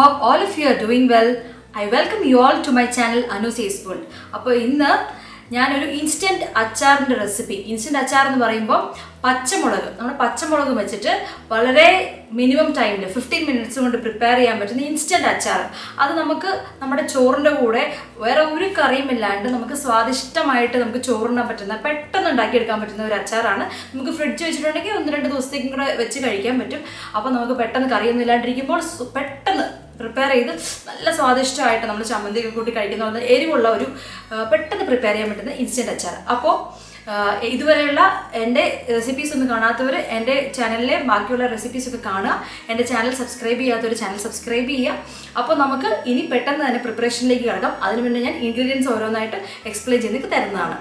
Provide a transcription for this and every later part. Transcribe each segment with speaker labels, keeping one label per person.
Speaker 1: hope all of you are doing well. I welcome you all to my channel Anu Says World. അപ്പോൾ ഇന്ന് ഞാനൊരു instant അച്ചാറിൻ്റെ recipe instant അച്ചാർ എന്ന് പറയുമ്പോൾ പച്ചമുളക് നമ്മുടെ പച്ചമുളക് വെച്ചിട്ട് വളരെ മിനിമം ടൈമിൽ ഫിഫ്റ്റീൻ മിനിറ്റ്സ് കൊണ്ട് പ്രിപ്പയർ ചെയ്യാൻ പറ്റുന്ന ഇൻസ്റ്റൻറ്റ് അച്ചാർ അത് നമുക്ക് നമ്മുടെ ചോറിൻ്റെ കൂടെ വേറെ ഒരു കറിയും ഇല്ലാണ്ട് നമുക്ക് സ്വാദിഷ്ടമായിട്ട് നമുക്ക് ചോറിനാൻ പറ്റുന്ന പെട്ടെന്ന് ഉണ്ടാക്കിയെടുക്കാൻ പറ്റുന്ന ഒരു അച്ചാറാണ് നമുക്ക് ഫ്രിഡ്ജ് വെച്ചിട്ടുണ്ടെങ്കിൽ ഒന്ന് രണ്ട് ദിവസത്തേക്കും കൂടെ വെച്ച് കഴിക്കാൻ പറ്റും അപ്പോൾ നമുക്ക് പെട്ടെന്ന് കറിയൊന്നും ഇല്ലാണ്ടിരിക്കുമ്പോൾ സു- പെട്ടെന്ന് പ്രിപ്പയർ ചെയ്ത് നല്ല സ്വാദിഷ്ടമായിട്ട് നമ്മൾ ചമ്മന്തി ഒക്കെ കൂട്ടി കഴിക്കുന്ന പോലെ എരിവുള്ള ഒരു ആ, പെട്ടെന്ന് പ്രിപ്പയർ ചെയ്യാൻ പറ്റുന്ന ഇൻസ്റ്റൻറ്റ് അച്ചാർ അപ്പോൾ ആ, ഇതുവരെയുള്ള എൻ്റെ റെസിപ്പീസ് ഒന്നും കാണാത്തവർ എൻ്റെ ചാനലിലെ ബാക്കിയുള്ള റെസിപ്പീസ് ഒക്കെ കാണുക എൻ്റെ ചാനൽ സബ്സ്ക്രൈബ് ചെയ്യാത്തവർ ചാനൽ സബ്സ്ക്രൈബ് ചെയ്യുക അപ്പോൾ നമുക്ക് ഇനി പെട്ടെന്ന് തന്നെ പ്രിപ്പറേഷനിലേക്ക് കിടക്കാം അതിന് മുന്നേ ഞാൻ ഇൻഗ്രീഡിയൻസ് ഓരോന്നായിട്ട് എക്സ്പ്ലെയിൻ ചെയ്ത് നിങ്ങൾക്ക് തരുന്നതാണ്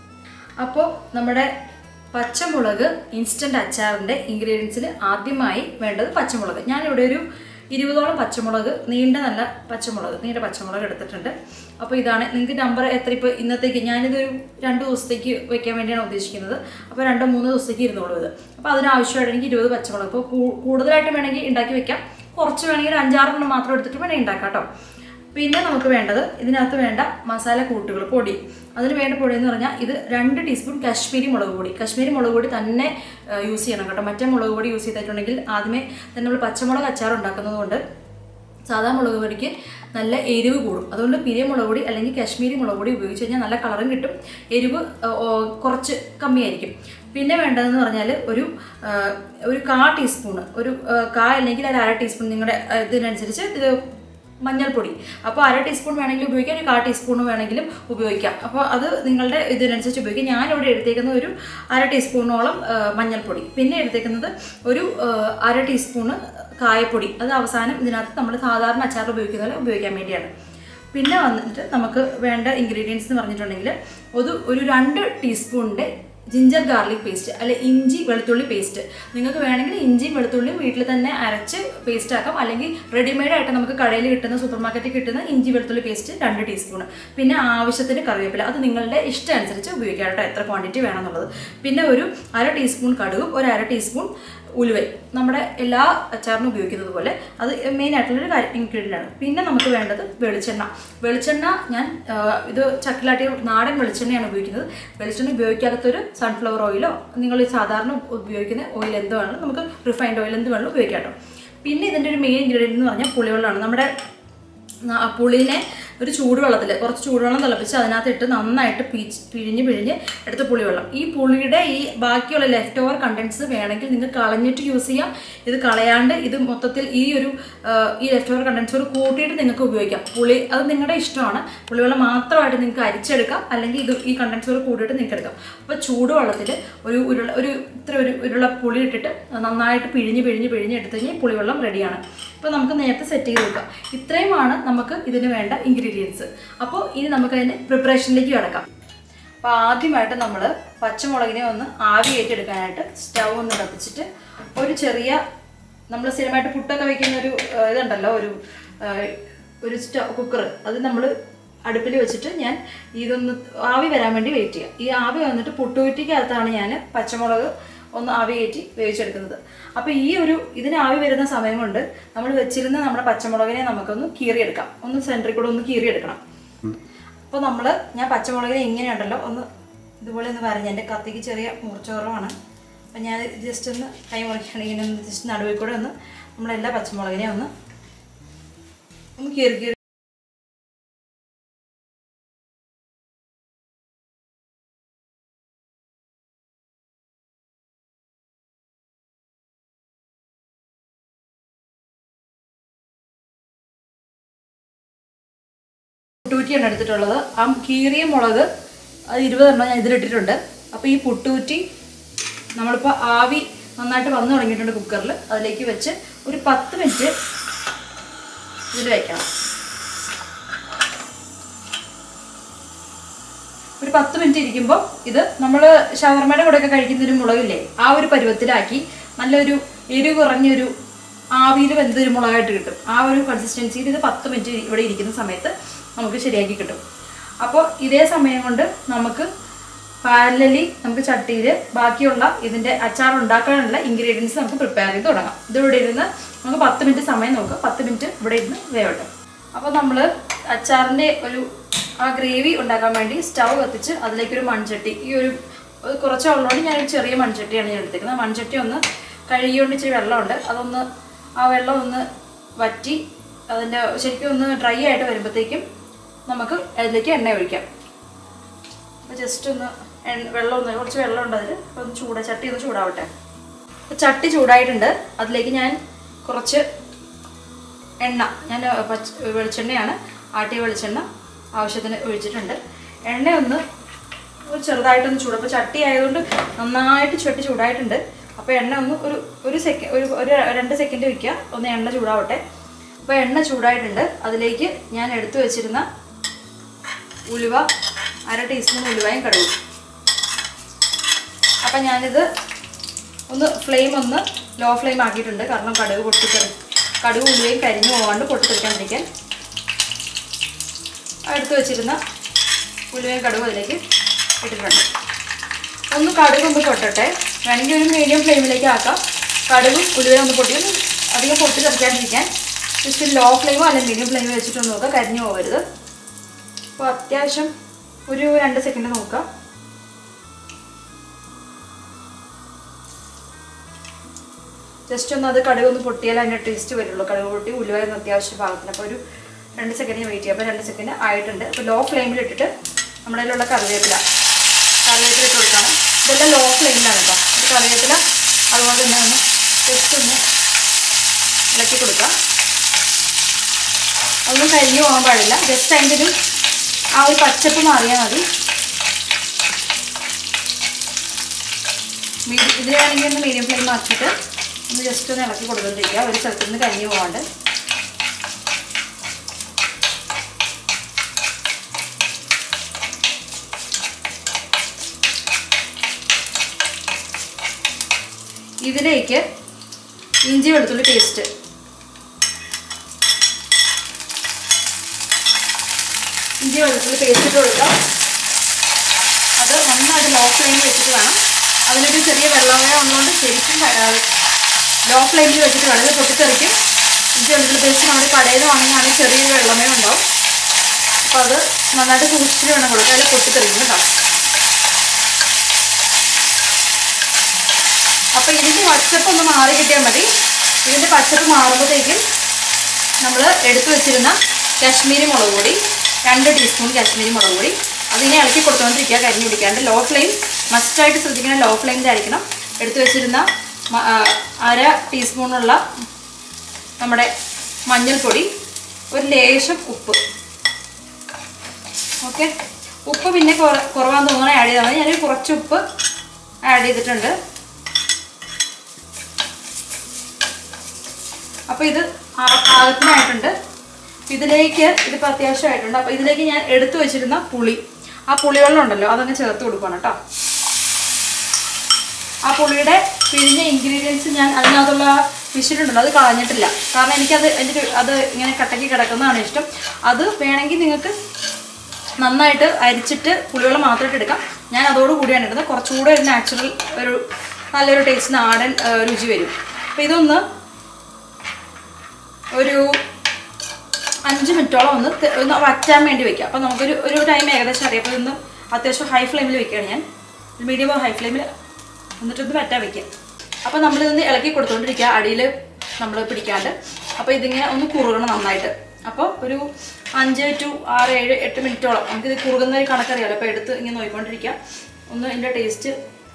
Speaker 1: അപ്പോൾ നമ്മുടെ പച്ചമുളക് ഇൻസ്റ്റൻറ്റ് അച്ചാറിൻ്റെ ഇൻഗ്രീഡിയൻസിൽ ആദ്യമായി വേണ്ടത് പച്ചമുളക് ഞാനിവിടെ ഒരു ഇരുപതോളം പച്ചമുളക് നീണ്ട നല്ല പച്ചമുളക് നീണ്ട പച്ചമുളക് എടുത്തിട്ടുണ്ട് അപ്പോൾ ഇതാണ് നിങ്ങൾക്ക് നമ്പർ എത്ര ഇപ്പോൾ ഇന്നത്തേക്ക് ഞാനിതൊരു രണ്ട് ദിവസത്തേക്ക് വെക്കാൻ വേണ്ടിയാണ് ഉദ്ദേശിക്കുന്നത് അപ്പോൾ രണ്ടോ മൂന്നോ ദിവസത്തേക്ക് ഇരുന്നോളൂ ഇത് അപ്പോൾ അതിനാവശ്യമായിട്ട് എനിക്ക് ഇരുപത് പച്ചമുളക് അപ്പോൾ കൂ- കൂടുതലായിട്ട് വേണമെങ്കിൽ ഉണ്ടാക്കി വെക്കാം കുറച്ച് വേണമെങ്കിൽ ഒരു അഞ്ചാറെണ്ണം മാത്രം എടുത്തിട്ട് വേണമെങ്കിൽ ഉണ്ടാക്കാം കേട്ടോ പിന്നെ നമുക്ക് വേണ്ടത് ഇതിനകത്ത് വേണ്ട മസാല കൂട്ടുകൾ പൊടി അതിന് വേണ്ട പൊടി എന്ന് പറഞ്ഞാൽ ഇത് രണ്ട് ടീസ്പൂൺ കാശ്മീരി മുളക് പൊടി കാശ്മീരി മുളക് പൊടി തന്നെ യൂസ് ചെയ്യണം കേട്ടോ മറ്റേ മുളക് പൊടി യൂസ് ചെയ്തിട്ടുണ്ടെങ്കിൽ ആദ്യമേ തന്നെ നമ്മൾ പച്ചമുളക് അച്ചാർ ഉണ്ടാക്കുന്നത് കൊണ്ട് സാധാ മുളക് പൊടിക്ക് നല്ല എരിവ് കൂടും അതുകൊണ്ട് പിരിയ മുളക് പൊടി അല്ലെങ്കിൽ കാശ്മീരി മുളക് പൊടി ഉപയോഗിച്ച് കഴിഞ്ഞാൽ നല്ല കളറും കിട്ടും എരിവ് ആ, ഓ, കുറച്ച് കമ്മിയായിരിക്കും പിന്നെ വേണ്ടതെന്ന് പറഞ്ഞാൽ ഒരു ആ, ഒരു കാ ടീസ്പൂണ് ഒരു ആ, കാ അല്ലെങ്കിൽ ഒരു അര ടീസ്പൂൺ നിങ്ങളുടെ ആ, ഇതിനനുസരിച്ച് ഇത് മഞ്ഞൾപ്പൊടി അപ്പോൾ അര ടീസ്പൂൺ വേണമെങ്കിലും ഉപയോഗിക്കാം ഒരു കാ ടീസ്പൂൺ വേണമെങ്കിലും ഉപയോഗിക്കാം അപ്പോൾ അത് നിങ്ങളുടെ ഇതിനനുസരിച്ച് ഉപയോഗിക്കാം ഞാനിവിടെ എടുത്തേക്കുന്ന ഒരു അര ടീസ്പൂണോളം ആ, മഞ്ഞൾപ്പൊടി പിന്നെ എടുത്തേക്കുന്നത് ഒരു ആ, അര ടീസ്പൂണ് കായപ്പൊടി അത് അവസാനം ഇതിനകത്ത് നമ്മൾ സാധാരണ അച്ചാർ ഉപയോഗിക്കുന്ന പോലെ ഉപയോഗിക്കാൻ വേണ്ടിയാണ് പിന്നെ വന്നിട്ട് നമുക്ക് വേണ്ട ഇൻഗ്രീഡിയൻസ് എന്ന് പറഞ്ഞിട്ടുണ്ടെങ്കിൽ ഒരു ഒരു രണ്ട് ടീസ്പൂണിൻ്റെ ജിഞ്ചർ ഗാർലിക് പേസ്റ്റ് അല്ലെ ഇഞ്ചി വെളുത്തുള്ളി പേസ്റ്റ് നിങ്ങൾക്ക് വേണമെങ്കിൽ ഇഞ്ചിയും വെളുത്തുള്ളിയും വീട്ടിൽ തന്നെ അരച്ച് പേസ്റ്റ് ആക്കാം അല്ലെങ്കിൽ റെഡിമെയ്ഡ് ആയിട്ട് നമുക്ക് കടയിൽ കിട്ടുന്ന സൂപ്പർ മാർക്കറ്റിൽ കിട്ടുന്ന ഇഞ്ചി വെളുത്തുള്ളി പേസ്റ്റ് രണ്ട് ടീസ്പൂൺ പിന്നെ ആവശ്യത്തിന് കറിവേപ്പില അത് നിങ്ങളുടെ ഇഷ്ടം അനുസരിച്ച് ഉപയോഗിക്കാം കേട്ടോ എത്ര ക്വാണ്ടിറ്റി വേണമെന്നുള്ളത് പിന്നെ ഒരു അര ടീസ്പൂൺ കടുകും ഒരു അര ടീസ്പൂൺ ഉലുവയും നമ്മുടെ എല്ലാ അച്ചാറിനും ഉപയോഗിക്കുന്നത് പോലെ അത് മെയിൻ ആയിട്ടുള്ളൊരു കാര്യം ഇൻഗ്രീഡിയൻ്റ് ആണ് പിന്നെ നമുക്ക് വേണ്ടത് വെളിച്ചെണ്ണ വെളിച്ചെണ്ണ ഞാൻ ആ, ഇത് ചക്കിലാട്ടിയ നാടൻ വെളിച്ചെണ്ണയാണ് ഉപയോഗിക്കുന്നത് വെളിച്ചെണ്ണ ഉപയോഗിക്കാത്തൊരു സൺഫ്ലവർ ഓയിലോ നിങ്ങൾ ഈ സാധാരണ ഉപയോഗിക്കുന്ന ഓയിൽ എന്ത് വേണമെങ്കിലും നമുക്ക് റിഫൈൻഡ് ഓയിൽ എന്ത് വേണമെങ്കിലും ഉപയോഗിക്കാം കേട്ടോ പിന്നെ ഇതിൻ്റെ ഒരു മെയിൻ ഇൻഗ്രീഡിയൻ്റ് എന്ന് പറഞ്ഞാൽ പുളിവെള്ളമാണ് നമ്മുടെ ന- പുളിനെ ഒരു ചൂടുവെള്ളത്തിൽ കുറച്ച് ചൂടുവെള്ളം തിളപ്പിച്ച് അതിനകത്ത് ഇട്ട് നന്നായിട്ട് പീച്ച് പിഴിഞ്ഞ് പിഴിഞ്ഞ് എടുത്ത പുളിവെള്ളം ഈ പുളിയുടെ ഈ ബാക്കിയുള്ള ലെഫ്റ്റ് ഓവർ കണ്ടൻസ് വേണമെങ്കിൽ നിങ്ങൾക്ക് കളഞ്ഞിട്ട് യൂസ് ചെയ്യാം ഇത് കളയാണ്ട് ഇത് മൊത്തത്തിൽ ഈ ഒരു ആ, ഈ ലെഫ്റ്റ് ഓവർ കണ്ടൻസോട് കൂട്ടിയിട്ട് നിങ്ങൾക്ക് ഉപയോഗിക്കാം പുളി അത് നിങ്ങളുടെ ഇഷ്ടമാണ് പുളിവെള്ളം മാത്രമായിട്ട് നിങ്ങൾക്ക് അരിച്ചെടുക്കാം അല്ലെങ്കിൽ ഇത് ഈ കണ്ടൻസോട് കൂട്ടിയിട്ട് നിങ്ങൾക്ക് എടുക്കാം അപ്പോൾ ചൂടുവെള്ളത്തിൽ ഒരു ഉരുള ഒരു ഇത്ര ഒരു ഉരുള പുളി ഇട്ടിട്ട് നന്നായിട്ട് പിഴിഞ്ഞ് പിഴിഞ്ഞ് പിഴിഞ്ഞ് എടുത്തു കഴിഞ്ഞാൽ ഈ പുളിവെള്ളം റെഡിയാണ് അപ്പോൾ നമുക്ക് നേരത്തെ സെറ്റ് ചെയ്ത് വെക്കാം ഇത്രയുമാണ് നമുക്ക് ഇതിന് വേണ്ട ഇൻഗ്രീഡിയൻസ് അപ്പോൾ ഇനി നമുക്ക് അതിൻ്റെ പ്രിപ്പറേഷനിലേക്ക് കിടക്കാം അപ്പോൾ ആദ്യമായിട്ട് നമ്മൾ പച്ചമുളകിനെ ഒന്ന് ആവി കയറ്റിയെടുക്കാനായിട്ട് സ്റ്റൗ ഒന്ന് കത്തിച്ചിട്ട് ഒരു ചെറിയ നമ്മൾ സ്ഥിരമായിട്ട് പുട്ടൊക്കെ വയ്ക്കുന്ന ഒരു ആ, ഇതുണ്ടല്ലോ ഒരു ആ, ഒരു സ്റ്റൗ കുക്കർ അത് നമ്മൾ അടുപ്പിൽ വെച്ചിട്ട് ഞാൻ ഇതൊന്ന് ആവി വരാൻ വേണ്ടി വെയിറ്റ് ചെയ്യാം ഈ ആവി വന്നിട്ട് പുട്ടുകുറ്റിക്കകത്താണ് ഞാൻ പച്ചമുളക് ഒന്ന് ആവി കയറ്റി വേവിച്ചെടുക്കുന്നത് അപ്പോൾ ഈ ഒരു ഇതിന് ആവി വരുന്ന സമയം കൊണ്ട് നമ്മൾ വെച്ചിരുന്ന നമ്മുടെ പച്ചമുളകിനെ നമുക്കൊന്ന് കീറിയെടുക്കാം ഒന്ന് സെൻറ്ററിൽ കൂടെ ഒന്ന് കീറിയെടുക്കണം അപ്പോൾ നമ്മൾ ഞാൻ പച്ചമുളകിനെ ഇങ്ങനെയുണ്ടല്ലോ ഒന്ന് ഇതുപോലെ ഒന്ന് വരഞ്ഞ് എൻ്റെ കത്തിക്ക് ചെറിയ മൂർച്ച കുറവാണ് അപ്പം ഞാൻ ജസ്റ്റ് ഒന്ന് കൈ മുറിക്കുകയാണെങ്കിൽ ഇങ്ങനെ ഒന്ന് ജസ്റ്റ് നടുവിൽ കൂടെ ഒന്ന് നമ്മളെല്ലാ പച്ചമുളകിനെ ഒന്ന് ഒന്ന് കീറി കീറി പുട്ടുകുറ്റിയാണ് എടുത്തിട്ടുള്ളത് ആ കീറിയ മുളക് അത് ഇരുപതെണ്ണം ഞാൻ ഇതിലിട്ടിട്ടുണ്ട് അപ്പോൾ ഈ പുട്ടുകുറ്റി നമ്മളിപ്പോൾ ആവി നന്നായിട്ട് വന്നു തുടങ്ങിയിട്ടുണ്ട് കുക്കറിൽ അതിലേക്ക് വെച്ച് ഒരു പത്ത് മിനിറ്റ് ഇതിൽ വെക്കണം ഒരു പത്ത് മിനിറ്റ് ഇരിക്കുമ്പോൾ ഇത് നമ്മൾ ഷവർമയുടെ കൂടെയൊക്കെ കഴിക്കുന്ന ഒരു മുളകില്ലേ ആ ഒരു പരുവത്തിലാക്കി നല്ലൊരു എരിവ് കുറഞ്ഞൊരു ആവിയിൽ വെന്തൊരു മുളകായിട്ട് കിട്ടും ആ ഒരു കൺസിസ്റ്റൻസിയിൽ ഇത് പത്ത് മിനിറ്റ് ഇവിടെ ഇരിക്കുന്ന സമയത്ത് നമുക്ക് ശരിയാക്കി കിട്ടും അപ്പോൾ ഇതേ സമയം കൊണ്ട് നമുക്ക് പാരലലി നമുക്ക് ചട്ടിയിൽ ബാക്കിയുള്ള ഇതിൻ്റെ അച്ചാർ ഉണ്ടാക്കാനുള്ള ഇൻഗ്രീഡിയൻസ് നമുക്ക് പ്രിപ്പയർ ചെയ്ത് തുടങ്ങാം ഇത് ഇവിടെ ഇരുന്ന് നമുക്ക് പത്ത് മിനിറ്റ് സമയം നോക്കാം പത്ത് മിനിറ്റ് ഇവിടെ ഇരുന്ന് വേവട്ടെ അപ്പോൾ നമ്മൾ അച്ചാറിൻ്റെ ഒരു ആ ഗ്രേവി ഉണ്ടാക്കാൻ വേണ്ടി സ്റ്റൗ കത്തിച്ച് അതിലേക്കൊരു മൺചട്ടി ഈ ഒരു ഒരു കുറച്ച് ഉള്ളതുകൊണ്ട് ഞാനൊരു ചെറിയ മൺചട്ടിയാണ് ഞാൻ എടുത്തേക്കുന്നത് ആ മൺചട്ടി ഒന്ന് കഴുകിയോണ്ട് ഇച്ചിരി വെള്ളമുണ്ട് അതൊന്ന് ആ വെള്ളം ഒന്ന് വറ്റി അതിൻ്റെ ശരിക്കും ഒന്ന് ഡ്രൈ ആയിട്ട് വരുമ്പോഴത്തേക്കും നമുക്ക് അതിലേക്ക് എണ്ണ ഒഴിക്കാം അപ്പോൾ ജസ്റ്റ് ഒന്ന് എണ്ണ വെള്ളം ഒന്ന് കുറച്ച് വെള്ളം ഉണ്ട് അതിൽ അപ്പോൾ ഒന്ന് ചൂട ചട്ടി ഒന്ന് ചൂടാവട്ടെ അപ്പോൾ ചട്ടി ചൂടായിട്ടുണ്ട് അതിലേക്ക് ഞാൻ കുറച്ച് എണ്ണ ഞാൻ പച്ച വെളിച്ചെണ്ണയാണ് ആട്ടിയ വെളിച്ചെണ്ണ ആവശ്യത്തിന് ഒഴിച്ചിട്ടുണ്ട് എണ്ണ ഒന്ന് ഒരു ചെറുതായിട്ടൊന്ന് ചൂട് അപ്പോൾ ചട്ടി ആയതുകൊണ്ട് നന്നായിട്ട് ചട്ടി ചൂടായിട്ടുണ്ട് അപ്പോൾ എണ്ണ ഒന്ന് ഒരു ഒരു സെക്കൻഡ് ഒരു ഒരു രണ്ട് സെക്കൻഡ് വയ്ക്കുക ഒന്ന് എണ്ണ ചൂടാവട്ടെ അപ്പോൾ എണ്ണ ചൂടായിട്ടുണ്ട് അതിലേക്ക് ഞാൻ എടുത്തു വെച്ചിരുന്ന ഉലുവ അര ടീസ്പൂൺ ഉലുവയും കടുകും അപ്പം ഞാനിത് ഒന്ന് ഫ്ലെയിം ഒന്ന് ലോ ഫ്ലെയിം ആക്കിയിട്ടുണ്ട് കാരണം കടുക് പൊട്ടിത്തെറി കടുക് ഉലുവയും കരിഞ്ഞു പോകാണ്ട് പൊട്ടിത്തെറിക്കാണ്ടിരിക്കാൻ എടുത്തു വെച്ചിരുന്ന ഉലുവയും കടുകും അതിലേക്ക് ഇട്ടിട്ടുണ്ട് ഒന്ന് കടുക് ഒന്ന് പൊട്ടട്ടെ വേണമെങ്കിൽ ഒരു മീഡിയം ഫ്ലെയിമിലേക്ക് ആക്കാം കടുകും ഉലുവയും ഒന്ന് പൊട്ടി ഒന്ന് അധികം പൊട്ടി തെറിക്കാണ്ടിരിക്കാൻ ജസ്റ്റ് ലോ ഫ്ലെയിമോ അല്ലെങ്കിൽ മീഡിയം ഫ്ലെയിമോ വെച്ചിട്ടൊന്ന് നോക്കുക കരിഞ്ഞു പോകരുത് അപ്പോൾ അത്യാവശ്യം ഒരു രണ്ട് സെക്കൻഡ് നോക്കാം ജസ്റ്റ് ഒന്ന് അത് കടുക് ഒന്ന് പൊട്ടിയാൽ അതിൻ്റെ ടേസ്റ്റ് വരുള്ളൂ കടുക് പൊട്ടി ഉലുവായിരുന്നു അത്യാവശ്യം ഭാഗത്തിന് അപ്പോൾ ഒരു രണ്ട് സെക്കൻഡ് വെയിറ്റ് ചെയ്യാം അപ്പോൾ രണ്ട് സെക്കൻഡ് ആയിട്ടുണ്ട് അപ്പോൾ ലോ ഫ്ലെയിമിൽ ഇട്ടിട്ട് നമ്മുടെ കയ്യിലുള്ള കറിവേപ്പില കറിവേപ്പില ഇട്ട് കൊടുക്കണം ഇതെല്ലാം ലോ ഫ്ലെയിമിലാണ് കേട്ടോ ഇത് കറിവേപ്പില അതുപോലെ തന്നെ ഒന്ന് ജസ്റ്റ് ഒന്ന് ഇളക്കി കൊടുക്കാം ഒന്നും കരിഞ്ഞു പോകാൻ പാടില്ല ജസ്റ്റ് അതിൻ്റെ ഒരു ആ ഒരു പച്ചപ്പ് മാറിയാൽ മതി മീഡിയം ഇതിൽ വേണമെങ്കിൽ ഒന്ന് മീഡിയം ഫ്ലെയിം ആക്കിയിട്ട് ഒന്ന് ജസ്റ്റ് ഒന്ന് ഇളക്കി കൊടുത്തോണ്ടിരിക്കുക ഒരു സ്ഥലത്ത് നിന്ന് കരിഞ്ഞു പോകാണ്ട് ഇതിലേക്ക് ഇഞ്ചി വെളുത്തുള്ളി പേസ്റ്റ് ഇഞ്ചി വെളുത്തുള്ളി പേസ്റ്റ് ഇട്ട് കൊടുക്കാം അത് നന്നായിട്ട് ലോ ഫ്ലെയിമിൽ വെച്ചിട്ട് വേണം അതിനൊരു ചെറിയ വെള്ളമയം ഉള്ളതുകൊണ്ട് ശരിക്കും ലോ ഫ്ലെയിമിൽ വെച്ചിട്ട് വേണം ഇത് പൊട്ടിത്തെറിക്കും ഇഞ്ചി വെളുത്തുള്ളി പേസ്റ്റ് നമ്മുടെ കടയിൽ നിന്ന് വാങ്ങുന്നതാണെങ്കിൽ ചെറിയൊരു വെള്ളമയം ഉണ്ടാവും അപ്പോൾ അത് നന്നായിട്ട് സൂക്ഷിച്ചിട്ട് വേണം കൊടുക്കുക അതിൽ പൊട്ടിത്തെറിക്കും കേട്ടോ അപ്പോൾ ഇതിൻ്റെ പച്ചപ്പ് ഒന്ന് മാറി കിട്ടിയാൽ മതി ഇതിൻ്റെ പച്ചപ്പ് മാറുമ്പോഴത്തേക്കും നമ്മൾ എടുത്തു വെച്ചിരുന്ന കാശ്മീരി മുളക് പൊടി രണ്ട് ടീസ്പൂൺ കാശ്മീരി മുളക് പൊടി അതിനെ ഇളക്കി കൊടുത്തുകൊണ്ടിരിക്കുക കരിഞ്ഞു പിടിക്കാണ്ട് ലോ ഫ്ലെയിം മസ്റ്റായിട്ട് ശ്രദ്ധിക്കണം ലോ ഫ്ലെയിമിലായിരിക്കണം എടുത്തു വെച്ചിരുന്ന മ- ആ, അര ടീസ്പൂണുള്ള നമ്മുടെ മഞ്ഞൾപ്പൊടി ഒരു ലേശം ഉപ്പ് ഓക്കെ ഉപ്പ് പിന്നെ കുറ- കുറവാന്ന് തോന്നണേ ആഡ് ചെയ്താൽ മതി ഞാനൊരു കുറച്ച് ഉപ്പ് ആഡ് ചെയ്തിട്ടുണ്ട് അപ്പോൾ ഇത് ആ- ആവശ്യമായിട്ടുണ്ട് ഇതിലേക്ക് ഇതിപ്പോൾ അത്യാവശ്യമായിട്ടുണ്ട് അപ്പോൾ ഇതിലേക്ക് ഞാൻ എടുത്തു വെച്ചിരുന്ന പുളി ആ പുളിവെള്ളം ഉണ്ടല്ലോ അതങ്ങ് ചേർത്ത് കൊടുക്കണം കേട്ടോ ആ പുളിയുടെ പിഴിഞ്ഞ ഇൻഗ്രീഡിയൻസ് ഞാൻ അതിനകത്തുള്ള വിഷിലുണ്ടല്ലോ അത് കളഞ്ഞിട്ടില്ല കാരണം എനിക്കത് എനിക്ക് അത് ഇങ്ങനെ കട്ടക്കി കിടക്കുന്നതാണ് ഇഷ്ടം അത് വേണമെങ്കിൽ നിങ്ങൾക്ക് നന്നായിട്ട് അരിച്ചിട്ട് പുളിവെള്ളം മാത്രമായിട്ട് എടുക്കാം ഞാൻ അതോട് കൂടിയാണ് ഇടുന്നത് കുറച്ചുകൂടെ ഒരു നാച്ചുറൽ ഒരു നല്ലൊരു ടേസ്റ്റ് നാടൻ ആ, രുചി വരും അപ്പോൾ ഇതൊന്ന് ഒരു അഞ്ച് മിനിറ്റോളം ഒന്ന് തെ- ഒന്ന് വറ്റാൻ വേണ്ടി വെക്കാം അപ്പോൾ നമുക്കൊരു ഒരു ടൈം ഏകദേശം അറിയാം അപ്പോൾ ഇന്ന് അത്യാവശ്യം ഹൈ ഫ്ലെയിമിൽ വെക്കുകയാണ് ഞാൻ മീഡിയം ഹൈ ഫ്ലെയിമിൽ എന്നിട്ടൊന്ന് വറ്റാൻ വെക്കാം അപ്പോൾ നമ്മളിതൊന്ന് ഇളക്കി കൊടുത്തുകൊണ്ടിരിക്കുക അടിയിൽ നമ്മൾ പിടിക്കാണ്ട് അപ്പോൾ ഇതിങ്ങനെ ഒന്ന് കുറുകണം നന്നായിട്ട് അപ്പോൾ ഒരു അഞ്ച് ടു ആറ് ഏഴ് എട്ട് മിനിറ്റോളം നമുക്കിത് കുറുകുന്ന ഒരു കണക്കറിയാമല്ലോ അപ്പോൾ എടുത്ത് ഇങ്ങനെ നോക്കിക്കൊണ്ടിരിക്കുക ഒന്ന് ഇതിൻ്റെ ടേസ്റ്റ്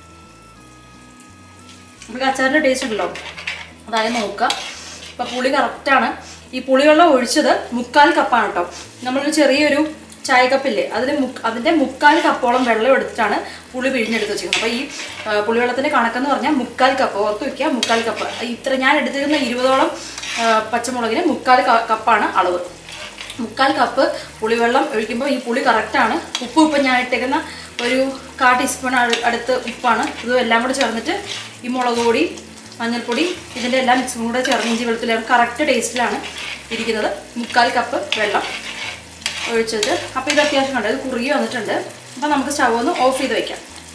Speaker 1: നമുക്ക് അച്ചാറിൻ്റെ ടേസ്റ്റ് ഉണ്ടല്ലോ അതായത് നോക്കുക അപ്പോൾ പുളി കറക്റ്റാണ് ഈ പുളിവെള്ളം ഒഴിച്ചത് മുക്കാൽ കപ്പാണ് കേട്ടോ നമ്മളൊരു ചെറിയൊരു ചായ കപ്പില്ലേ അതിന് മുക്ക് അതിൻ്റെ മുക്കാൽ കപ്പോളം വെള്ളം എടുത്തിട്ടാണ് പുളി പിഴിഞ്ഞെടുത്ത് വെച്ചിരിക്കുന്നത് അപ്പോൾ ഈ ആ, പുളിവെള്ളത്തിൻ്റെ കണക്കെന്ന് പറഞ്ഞാൽ മുക്കാൽ കപ്പ് ഓർത്ത് വയ്ക്കുക മുക്കാൽ കപ്പ് ഇത്ര ഞാൻ എടുത്തിരുന്ന ഇരുപതോളം ആ, പച്ചമുളകിന് മുക്കാൽ ക- കപ്പാണ് അളവ് മുക്കാൽ കപ്പ് പുളിവെള്ളം ഒഴിക്കുമ്പോൾ ഈ പുളി കറക്റ്റാണ് ഉപ്പ് ഇപ്പം ഞാൻ ഇട്ടേക്കുന്ന ഒരു കാ ടീസ്പൂൺ അട്- അടുത്ത് ഉപ്പാണ് ഇതും എല്ലാം കൂടെ ചേർന്നിട്ട് ഈ മുളക് പൊടി മഞ്ഞൾപ്പൊടി ഇതിൻ്റെ എല്ലാം മിക്സും കൂടെ ചേർന്ന് ഇഞ്ചി വെളുത്തുള്ളി കറക്റ്റ് ടേസ്റ്റിലാണ് ഇരിക്കുന്നത് മുക്കാൽ കപ്പ് വെള്ളം ഒഴിച്ചത് അപ്പോൾ ഇത് അത്യാവശ്യം കണ്ടത് ഇത് കുറുകി വന്നിട്ടുണ്ട് അപ്പോൾ നമുക്ക് സ്റ്റവ് ഒന്ന് ഓഫ് ചെയ്ത് വെക്കാം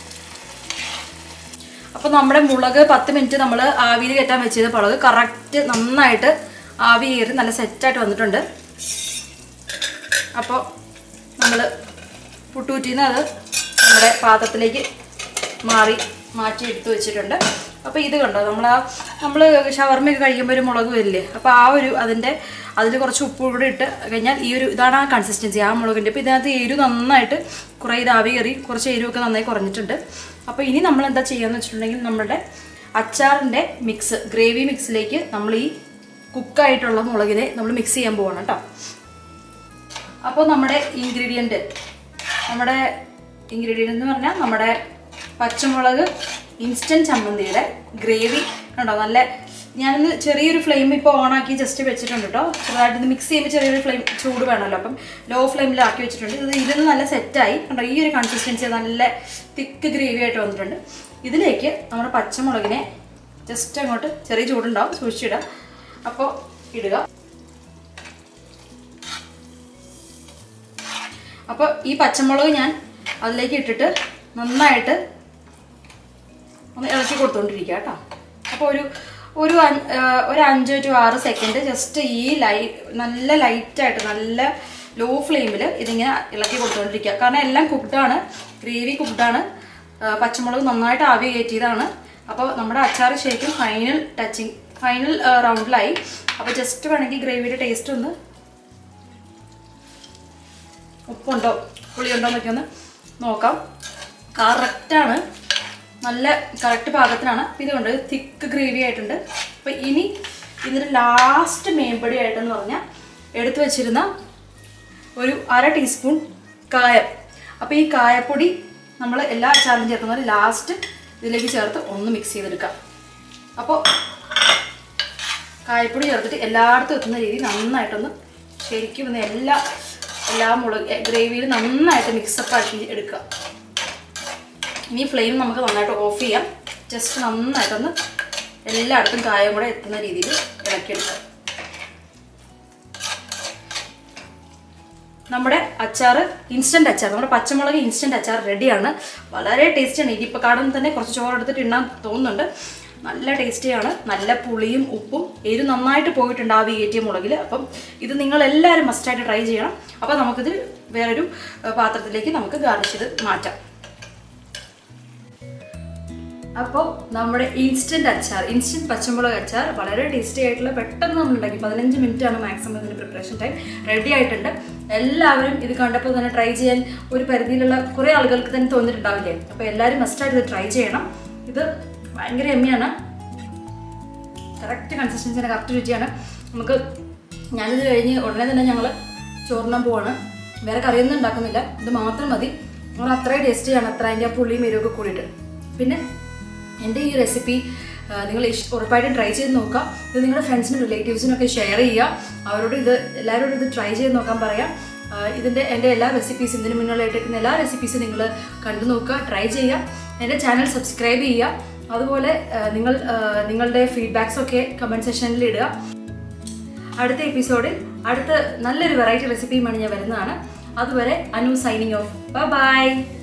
Speaker 1: അപ്പോൾ നമ്മുടെ മുളക് പത്ത് മിനിറ്റ് നമ്മൾ ആവിയിൽ കയറ്റാൻ വെച്ചത് മുളക് കറക്റ്റ് നന്നായിട്ട് ആവി കയറി നല്ല സെറ്റായിട്ട് വന്നിട്ടുണ്ട് അപ്പോൾ നമ്മൾ പുട്ടൂറ്റിന്ന് അത് നമ്മുടെ പാത്രത്തിലേക്ക് മാറി മാറ്റി എടുത്ത് വെച്ചിട്ടുണ്ട് അപ്പോൾ ഇത് കണ്ടോ നമ്മൾ ആ നമ്മൾ ഷവർമ്മയൊക്കെ കഴിക്കുമ്പോൾ ഒരു മുളക് വരില്ലേ അപ്പോൾ ആ ഒരു അതിൻ്റെ അതിൽ കുറച്ച് ഉപ്പ് കൂടെ ഇട്ട് കഴിഞ്ഞാൽ ഈ ഒരു ഇതാണ് ആ കൺസിസ്റ്റൻസി ആ മുളകിൻ്റെ അപ്പോൾ ഇതിനകത്ത് എരിവ് നന്നായിട്ട് കുറേ ഇത് ആവി കയറി കുറച്ച് എരിവൊക്കെ നന്നായി കുറഞ്ഞിട്ടുണ്ട് അപ്പോൾ ഇനി നമ്മൾ എന്താ ചെയ്യുകയെന്ന് വെച്ചിട്ടുണ്ടെങ്കിൽ നമ്മുടെ അച്ചാറിൻ്റെ മിക്സ് ഗ്രേവി മിക്സിലേക്ക് നമ്മൾ ഈ കുക്കായിട്ടുള്ള മുളകിനെ നമ്മൾ മിക്സ് ചെയ്യാൻ പോകണം കേട്ടോ അപ്പോൾ നമ്മുടെ ഇൻഗ്രീഡിയൻറ്റ് നമ്മുടെ ഇൻഗ്രീഡിയൻ്റ് എന്ന് പറഞ്ഞാൽ നമ്മുടെ പച്ചമുളക് ഇൻസ്റ്റൻറ്റ് ചമ്മന്തിയുടെ ഗ്രേവി കണ്ടോ നല്ല ഞാനിന്ന് ചെറിയൊരു ഫ്ലെയിം ഇപ്പോൾ ഓണാക്കി ജസ്റ്റ് വെച്ചിട്ടുണ്ട് കേട്ടോ ചെറുതായിട്ട് ഇത് മിക്സ് ചെയ്യുമ്പോൾ ചെറിയൊരു ഫ്ലെയിം ചൂട് വേണമല്ലോ അപ്പം ലോ ഫ്ലെയിമിലാക്കി വെച്ചിട്ടുണ്ട് ഇത് ഇതിൽ നല്ല സെറ്റായി കണ്ടോ ഈ ഒരു കൺസിസ്റ്റൻസി നല്ല തിക്ക് ഗ്രേവി ആയിട്ട് വന്നിട്ടുണ്ട് ഇതിലേക്ക് നമ്മുടെ പച്ചമുളകിനെ ജസ്റ്റ് അങ്ങോട്ട് ചെറിയ ചൂടുണ്ടാവും സൂക്ഷിച്ചിടുക അപ്പോൾ ഇടുക അപ്പോൾ ഈ പച്ചമുളക് ഞാൻ അതിലേക്ക് ഇട്ടിട്ട് നന്നായിട്ട് ഒന്ന് ഇളക്കി കൊടുത്തുകൊണ്ടിരിക്കുക കേട്ടോ അപ്പോൾ ഒരു ഒരു അഞ്ച് ഒരു അഞ്ച് ടു ആറ് സെക്കൻഡ് ജസ്റ്റ് ഈ ലൈ നല്ല ലൈറ്റായിട്ട് നല്ല ലോ ഫ്ലെയിമിൽ ഇതിങ്ങനെ ഇളക്കി കൊടുത്തുകൊണ്ടിരിക്കുക കാരണം എല്ലാം കുക്ക്ഡാണ് ഗ്രേവി കുക്ക്ഡാണ് പച്ചമുളക് നന്നായിട്ട് ആവി കയറ്റിയതാണ് അപ്പോൾ നമ്മുടെ അച്ചാർ ശരിക്കും ഫൈനൽ ടച്ചിങ് ഫൈനൽ റൗണ്ടിലായി അപ്പോൾ ജസ്റ്റ് വേണമെങ്കിൽ ഗ്രേവിയുടെ ടേസ്റ്റ് ഒന്ന് ഉപ്പുണ്ടോ പുളിയുണ്ടോ എന്നൊക്കെ ഒന്ന് നോക്കാം കറക്റ്റാണ് നല്ല കറക്റ്റ് പാകത്തിനാണ് അപ്പോൾ ഇതുകൊണ്ട് തിക്ക് ഗ്രേവി ആയിട്ടുണ്ട് അപ്പോൾ ഇനി ഇതിൻ്റെ ലാസ്റ്റ് മേമ്പടി ആയിട്ടെന്ന് പറഞ്ഞാൽ എടുത്തു വെച്ചിരുന്ന ഒരു അര ടീസ്പൂൺ കായം അപ്പോൾ ഈ കായപ്പൊടി നമ്മൾ എല്ലാ അച്ചാറിലും ചേർക്കുന്ന പോലെ ലാസ്റ്റ് ഇതിലേക്ക് ചേർത്ത് ഒന്ന് മിക്സ് ചെയ്തെടുക്കാം അപ്പോൾ കായപ്പൊടി ചേർത്തിട്ട് എല്ലായിടത്തും എത്തുന്ന രീതി നന്നായിട്ടൊന്ന് ശരിക്കും ഒന്ന് എല്ലാ എല്ലാ മുളക് ഗ്രേവിയിൽ നന്നായിട്ട് മിക്സപ്പ് ആക്കി എടുക്കുക ഇനി ഫ്ലെയിം നമുക്ക് നന്നായിട്ട് ഓഫ് ചെയ്യാം ജസ്റ്റ് നന്നായിട്ടൊന്ന് എല്ലായിടത്തും കായം കൂടെ എത്തുന്ന രീതിയിൽ ഇളക്കിയെടുക്കുക നമ്മുടെ അച്ചാർ ഇൻസ്റ്റൻറ്റ് അച്ചാർ നമ്മുടെ പച്ചമുളക് ഇൻസ്റ്റൻറ്റ് അച്ചാർ റെഡിയാണ് വളരെ ടേസ്റ്റിയാണ് ഇതിപ്പോൾ കാണുമ്പോൾ തന്നെ കുറച്ച് ചോറ് എടുത്തിട്ട് ഇണ്ണാൻ തോന്നുന്നുണ്ട് നല്ല ടേസ്റ്റിയാണ് നല്ല പുളിയും ഉപ്പും എരിവ് നന്നായിട്ട് പോയിട്ടുണ്ട് ആ കയറ്റിയ മുളകിൽ അപ്പം ഇത് നിങ്ങൾ എല്ലാവരും മസ്റ്റായിട്ട് ട്രൈ ചെയ്യണം അപ്പോൾ നമുക്കിത് വേറൊരു ഏഹ്, പാത്രത്തിലേക്ക് നമുക്ക് ഗാർണിഷ് ചെയ്ത് മാറ്റാം അപ്പോൾ നമ്മുടെ ഇൻസ്റ്റൻറ്റ് അച്ചാർ ഇൻസ്റ്റൻറ്റ് പച്ചമുളക് അച്ചാർ വളരെ ടേസ്റ്റി ആയിട്ടുള്ള പെട്ടെന്ന് നമ്മൾ ഉണ്ടാക്കി പതിനഞ്ച് മിനിറ്റ് ആണ് മാക്സിമം ഇതിൻ്റെ പ്രിപ്പറേഷൻ ടൈം റെഡി ആയിട്ടുണ്ട് എല്ലാവരും ഇത് കണ്ടപ്പോൾ തന്നെ ട്രൈ ചെയ്യാൻ ഒരു പരിധിയിലുള്ള കുറേ ആളുകൾക്ക് തന്നെ തോന്നിയിട്ടുണ്ടാവില്ലേ അപ്പോൾ എല്ലാവരും മസ്റ്റായിട്ട് ഇത് ട്രൈ ചെയ്യണം ഇത് ഭയങ്കര എമ്മിയാണ് കറക്റ്റ് കൺസിസ്റ്റൻസിന് കറക്റ്റ് രുചിയാണ് നമുക്ക് ഞാനിത് കഴിഞ്ഞ് ഉടനെ തന്നെ ഞങ്ങൾ ചോറിനാൻ പോവാണ് വേറെ കറിയൊന്നും ഉണ്ടാക്കുന്നില്ല ഇത് മാത്രം മതി നമ്മൾ അത്രയും ടേസ്റ്റിയാണ് അത്ര അതിൻ്റെ ആ പുളിയും എരിവൊക്കെ കൂടിയിട്ട് പിന്നെ എൻ്റെ ഈ റെസിപ്പി നിങ്ങൾ ഇഷ് ഉറപ്പായിട്ടും ട്രൈ ചെയ്ത് നോക്കാം ഇത് നിങ്ങളുടെ ഫ്രണ്ട്സിനും റിലേറ്റീവ്സിനും ഒക്കെ ഷെയർ ചെയ്യുക അവരോട് ഇത് എല്ലാവരോടും ഇത് ട്രൈ ചെയ്ത് നോക്കാൻ പറയാം ആ, ഇതിൻ്റെ എൻ്റെ എല്ലാ റെസിപ്പീസും ഇതിന് മുന്നിലായിട്ട് എടുക്കുന്ന എല്ലാ റെസിപ്പീസും നിങ്ങൾ കണ്ടു നോക്കുക ട്രൈ ചെയ്യുക എൻ്റെ ചാനൽ സബ്സ്ക്രൈബ് ചെയ്യുക അതുപോലെ ആ, നിങ്ങൾ ആ, നിങ്ങളുടെ ഫീഡ്ബാക്സ് ഒക്കെ കമൻറ്റ് സെക്ഷനിൽ ഇടുക അടുത്ത എപ്പിസോഡിൽ അടുത്ത നല്ലൊരു വെറൈറ്റി റെസിപ്പിയുമാണ് ഞാൻ വരുന്നതാണ് അതുവരെ അനു സൈനിങ് ഓഫ് ബൈ